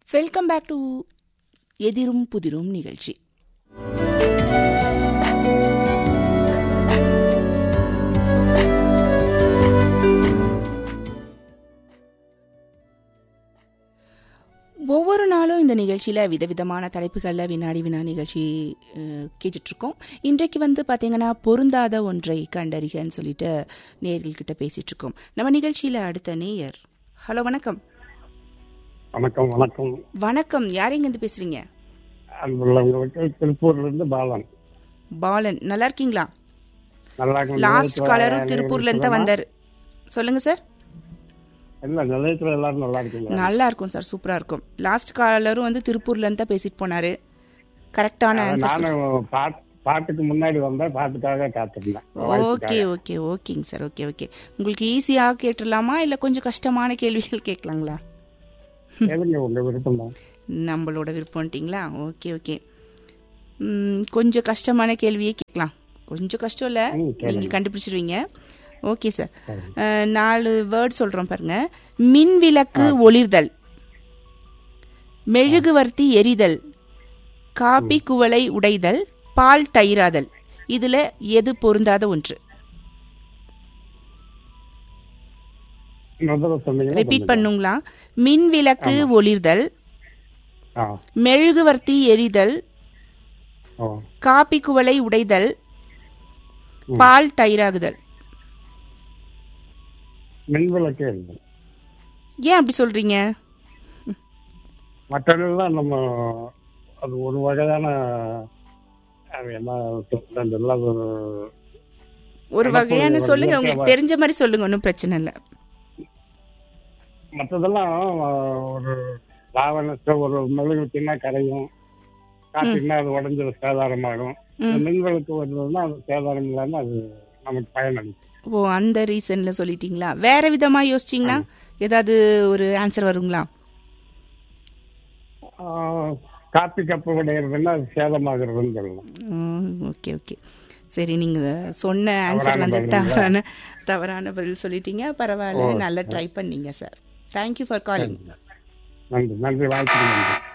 Welcome back to எதிரும் புதிரும் நிகழ்ச்சி ஒவ்வொரு நாளும் இந்த நிகழ்ச்சியில் விதவிதமான தலைப்புகளில் வினாடி வினா நிகழ்ச்சி அஹ், கேட்டுட்ருக்கோம் இன்றைக்கு வந்து பார்த்தீங்கன்னா பொருந்தாத ஒன்றை கண்டறிகன்னு சொல்லிட்டு நேர்கள்கிட்ட பேசிட்டு இருக்கோம் நம்ம நிகழ்ச்சியில் அடுத்த நேயர் ஹலோ வணக்கம் வணக்கம் வணக்கம் வணக்கம் யார் எங்கேருந்து பேசுறீங்க அன்புள்ளவங்களுக்கு திருப்பூர்ல இருந்து பாலன் பாலன் நல்லா இருக்கீங்களா நல்லா இருக்கும். லாஸ்ட் நிலையத்துல காலரும் திருப்பூர்ல இருந்து தான் வந்தாரு சொல்லுங்க சார் இல்ல நிலையத்துல எல்லாரும் நல்லா இருக்கீங்க நல்லா இருக்கும் சார் சூப்பரா இருக்கும் லாஸ்ட் காலரும் வந்து திருப்பூர்ல இருந்து தான் பேசிட்டு போனாரு கரெக்டான ஆன்சர் நானும் பாட்- பாட்டுக்கு முன்னாடி வந்தேன் பாட்டுக்காக காத்திருந்தேன் ஓகே ஓகே ஓகேங்க சார் ஓகே ஓகே உங்களுக்கு ஈஸியாக கேட்டுடலாமா இல்லை கொஞ்சம் கஷ்டமான கேள்விகள் கேட்கலாங்களா எதுங்க உங்க விருப்பம் தான் நம்மளோட விருப்பம்ட்டிங்களா ஓகே ஓகே ம், கொஞ்சம் கஷ்டமான கேள்வியே கேட்கலாம் கொஞ்சம் கஷ்டம் இல்லை ம், கேளுங்க. நீங்கள் கண்டுபிடிச்சிருவீங்க ஓகே சார் அஹ், நாலு வேர்ட் சொல்கிறோம் பாருங்க மின் விளக்கு ஒளிர்தல் மெழுகுவர்த்தி எரிதல் காபி குவளை உடைதல் பால் தயிராதல் இதுல எது பொருந்தாத ஒன்று முதல்ல சொன்னீங்கன்னா ரிப்பீட் பண்ணுங்களா மின் விளக்கு ஒளிர்தல் ஆ, மெழுகுவர்த்தி எரிதல் ஓ. காபி குவளை உடைதல் பால் தயிராகுதல் மின்விளக்கு இருக்கு ஏன் அப்படி சொல்றீங்க மற்றதெல்லாம் நம்ம அது ஒரு வகையான அது என்ன சொல்றது, எல்லாம் ஒரு ஒரு எனக்கு வகையான ஒரு சொல்லுங்க இயற்கை உங்களுக்கு தெரிஞ்ச மாதிரி சொல்லுங்க ஒன்றும் பிரச்சனை இல்லை மற்றதெல்லாம் ஒரு லாவணத்தை ஒரு மெழுகுத்தினா கரையும் காட்டினா அது உடஞ்சது சேதாரமாகும் இந்த மின்விளக்கு வருதுன்னா அது சேதாரம் இல்லாம அது நமக்கு பயனளிக்கும் ஓ அந்த ரீசன்ல சொல்லிட்டீங்களா வேற விதமா யோசிச்சீங்கன்னா ஏதாவது ஒரு ஆன்சர் வருங்களா ஆஹ், காப்பி கப்பு உடையிறதுன்னா அது சேதமாகிறதுன்னு சொல்லலாம் ஓகே ஓகே சரி நீங்க சொன்ன ஆன்சர் வந்து தவறான தவறான பதில் சொல்லிட்டீங்க பரவாயில்ல நல்லா ட்ரை பண்ணீங்க சார் தேங்க்யூ ஃபார் காலிங் நன்றி நன்றி வாழ்த்துக்கள் நன்றி